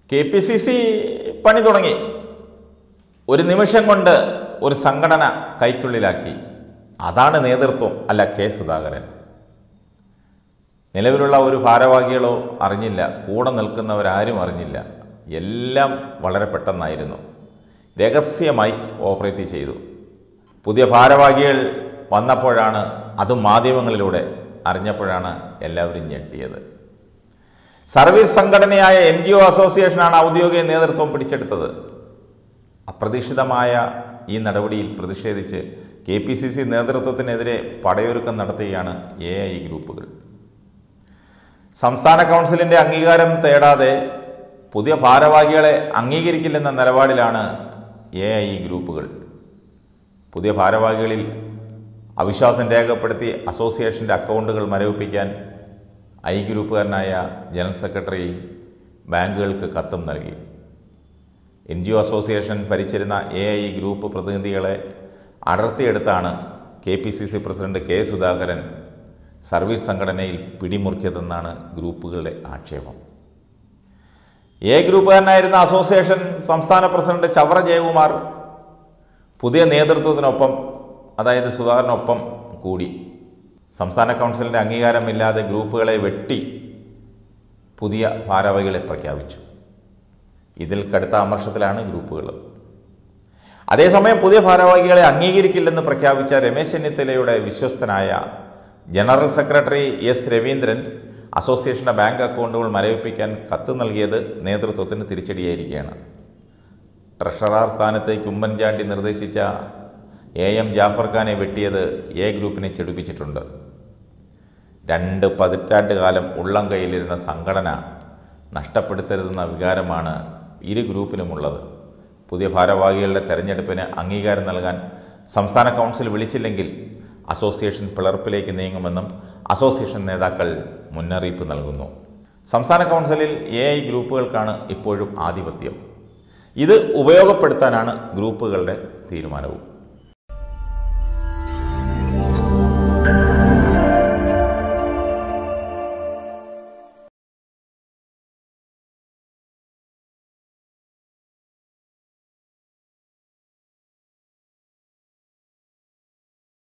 K P C C പണി തുടങ്ങി ഒരു നിമിഷം കൊണ്ട് ഒരു സംഘടന കൈക്കുള്ളിലാക്കി അതാണ് നേതൃത്വം അല്ല കെ സുധാകരൻ നിലവിലുള്ള ഒരു ഭാരവാഹികളോ അറിഞ്ഞില്ല കൂടെ നിൽക്കുന്നവരാരും അറിഞ്ഞില്ല എല്ലാം വളരെ പെട്ടെന്നായിരുന്നു രഹസ്യമായി ഓപ്പറേറ്റ് ചെയ്തു പുതിയ ഭാരവാഹികൾ വന്നപ്പോഴാണ് അതും മാധ്യമങ്ങളിലൂടെ അറിഞ്ഞപ്പോഴാണ് എല്ലാവരും ഞെട്ടിയത് സർവീസ് സംഘടനയായ എൻ ജി ഒ അസോസിയേഷനാണ് ഔദ്യോഗിക നേതൃത്വം പിടിച്ചെടുത്തത് അപ്രതീക്ഷിതമായ ഈ നടപടിയിൽ പ്രതിഷേധിച്ച് കെ പി സി സി നേതൃത്വത്തിനെതിരെ പടയൊരുക്കം നടത്തുകയാണ് എ ഐ ഗ്രൂപ്പുകൾ സംസ്ഥാന കൗൺസിലിൻ്റെ അംഗീകാരം തേടാതെ പുതിയ ഭാരവാഹികളെ അംഗീകരിക്കില്ലെന്ന നിലപാടിലാണ് എ ഐ ഗ്രൂപ്പുകൾ പുതിയ ഭാരവാഹികളിൽ അവിശ്വാസം രേഖപ്പെടുത്തി അസോസിയേഷൻ്റെ അക്കൗണ്ടുകൾ മരവിപ്പിക്കാൻ ഐ ഗ്രൂപ്പുകാരനായ ജനറൽ സെക്രട്ടറി ബാങ്കുകൾക്ക് കത്തും നൽകി എൻ ജി ഒ അസോസിയേഷൻ ഭരിച്ചിരുന്ന എ ഐ ഗ്രൂപ്പ് പ്രതിനിധികളെ അടർത്തിയെടുത്താണ് K P C C president K Sudhakaran service സംഘടനയിൽ പിടിമുറുക്കിയതെന്നാണ് ഗ്രൂപ്പുകളുടെ ആക്ഷേപം എ ഗ്രൂപ്പുകാരനായിരുന്ന അസോസിയേഷൻ സംസ്ഥാന പ്രസിഡന്റ് ചവറ ജയകുമാർ പുതിയ നേതൃത്വത്തിനൊപ്പം അതായത് സുധാകരനൊപ്പം കൂടി സംസ്ഥാന കൗൺസിലിൻ്റെ അംഗീകാരമില്ലാതെ ഗ്രൂപ്പുകളെ വെട്ടി പുതിയ ഭാരവാഹികളെ പ്രഖ്യാപിച്ചു ഇതിൽ കടുത്ത അമർഷത്തിലാണ് ഗ്രൂപ്പുകൾ അതേസമയം പുതിയ ഭാരവാഹികളെ അംഗീകരിക്കില്ലെന്ന് പ്രഖ്യാപിച്ച രമേശ് ചെന്നിത്തലയുടെ വിശ്വസ്തനായ ജനറൽ സെക്രട്ടറി എസ് രവീന്ദ്രൻ അസോസിയേഷൻ്റെ ബാങ്ക് അക്കൗണ്ടുകൾ മരവിപ്പിക്കാൻ കത്ത് നൽകിയത് നേതൃത്വത്തിന് തിരിച്ചടിയായിരിക്കുകയാണ് ട്രഷറർ സ്ഥാനത്തേക്ക് ഉമ്മൻചാണ്ടി നിർദ്ദേശിച്ച എ എം ജാഫർ ഖാനെ വെട്ടിയത് എ ഗ്രൂപ്പിനെ ചെടുപ്പിച്ചിട്ടുണ്ട് രണ്ട് പതിറ്റാണ്ട് കാലം ഉള്ളം കയ്യിലിരുന്ന സംഘടന നഷ്ടപ്പെടുത്തരുതെന്ന വികാരമാണ് ഇരു ഗ്രൂപ്പിനുമുള്ളത് പുതിയ ഭാരവാഹികളുടെ തെരഞ്ഞെടുപ്പിന് അംഗീകാരം നൽകാൻ സംസ്ഥാന കൗൺസിൽ വിളിച്ചില്ലെങ്കിൽ അസോസിയേഷൻ പിളർപ്പിലേക്ക് നീങ്ങുമെന്നും അസോസിയേഷൻ നേതാക്കൾ മുന്നറിയിപ്പ് നൽകുന്നു സംസ്ഥാന കൗൺസിലിൽ എ ഐ ഗ്രൂപ്പുകൾക്കാണ് ഇപ്പോഴും ആധിപത്യം ഇത് ഉപയോഗപ്പെടുത്താനാണ് ഗ്രൂപ്പുകളുടെ തീരുമാനവും